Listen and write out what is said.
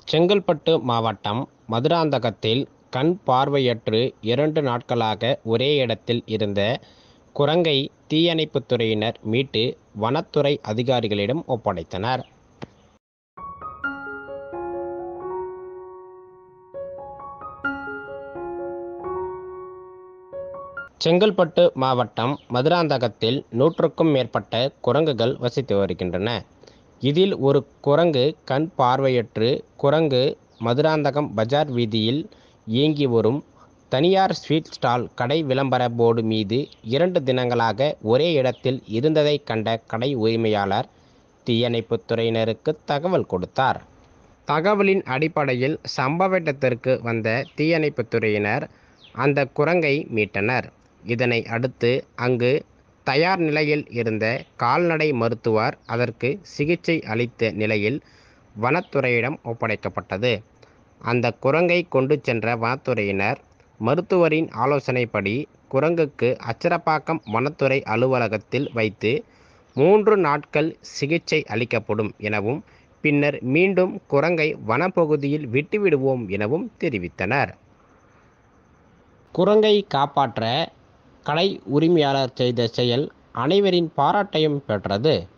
செங்கல்பட்டு மாவட்டம் மதுராந்தகத்தில் கண் பார்வையற்று இரண்டு நாட்களாக ஒரே இடத்தில் இருந்த குரங்கை தீயணைப்புத் துறையினர் மீட்டு வனத்துறை அதிகாரிகளிடம் ஒப்படைத்தனர் செங்கல்பட்டு மாவட்டம் மதுராந்தகத்தில் நூற்றுக்கும் மேற்பட்ட குரங்குகள் வசித்து வருகின்றன இதில் ஒரு குரங்கு கண் பார்வையற்று குரங்கு மதுராந்தகம் பஜார் வீதியில் இயங்கி வரும் தனியார் ஸ்வீட் ஸ்டால் கடை விளம்பர போர்டு மீது இரண்டு தினங்களாக ஒரே இடத்தில் இருந்ததை கண்ட கடை உரிமையாளர் தீயணைப்புத் துறையினருக்கு தகவல் கொடுத்தார் தகவலின் அடிப்படையில் சம்பவ இடத்திற்கு வந்த தீயணைப்புத் துறையினர் அந்த குரங்கை மீட்டனர் இதனை அடுத்து அங்கு தயார் நிலையில் இருந்த கால்நடை மருத்துவர் அதற்கு சிகிச்சை அளித்த நிலையில் வனத்துறையிடம் ஒப்படைக்கப்பட்டது அந்த குரங்கை கொண்டு சென்ற வனத்துறையினர் மருத்துவரின் ஆலோசனைப்படி குரங்குக்கு அச்சரப்பாக்கம் வனத்துறை அலுவலகத்தில் வைத்து மூன்று நாட்கள் சிகிச்சை அளிக்கப்படும் எனவும் பின்னர் மீண்டும் குரங்கை வனப்பகுதியில் விட்டுவிடுவோம் எனவும் தெரிவித்தனர் குரங்கை காப்பாற்ற கடை உரிமையாளர் செய்த செயல் அனைவரின் பாராட்டையும் பெற்றது